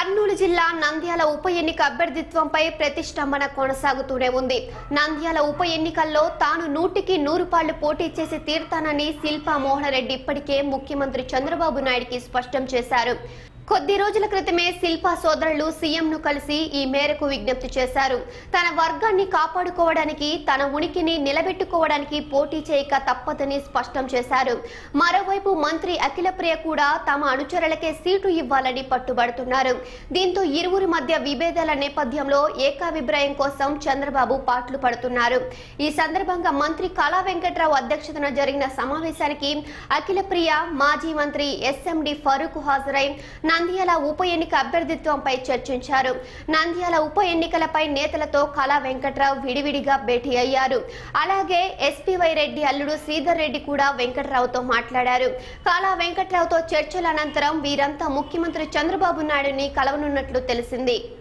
కర్నూలు జిల్లా నంద్యాల ఉప ఎన్నిక అభ్యర్థిత్వంపై ప్రతిష్టంభన కొనసాగుతూనే ఉంది నంద్యాల ఉప ఎన్నికల్లో తాను నూటికి నూరు పాళ్లు పోటీ చేసి తీరుతానని శిల్పా మోహన్ రెడ్డి ఇప్పటికే ముఖ్యమంత్రి చంద్రబాబు నాయుడికి స్పష్టం చేశారు కొద్ది రోజుల క్రితమే శిల్పా సోదరులు సీఎంను కలిసి ఈ మేరకు విజ్ఞప్తి చేశారు తన వర్గాన్ని కాపాడుకోవడానికి తన ఉనికిని నిలబెట్టుకోవడానికి పోటీ చేయక తప్పదని స్పష్టం చేశారు మరోవైపు మంత్రి అఖిలప్రియ కూడా తమ అనుచరులకే సీటు ఇవ్వాలని పట్టుబడుతున్నారు దీంతో ఇరువురి మధ్య విభేదాల నేపథ్యంలో ఏకాభిప్రాయం కోసం చంద్రబాబు పాట్లు పడుతున్నారు ఈ సందర్భంగా మంత్రి కళా వెంకట్రావు అధ్యక్షతన జరిగిన సమావేశానికి అఖిలప్రియ మాజీ మంత్రి ఎస్ఎండి ఫరూక్ హాజరై నంద్యాల ఉప ఎన్నిక అభ్యర్థిత్వంపై చర్చించారు నంద్యాల ఉప ఎన్నికలపై నేతలతో కళా వెంకట్రావు విడివిడిగా భేటీ అయ్యారు అలాగే ఎస్పీవై రెడ్డి అల్లుడు శ్రీధర్ రెడ్డి కూడా వెంకట్రావుతో మాట్లాడారు కళా వెంకట్రావుతో చర్చల అనంతరం వీరంతా ముఖ్యమంత్రి చంద్రబాబు నాయుడుని కలవనున్నట్లు తెలిసింది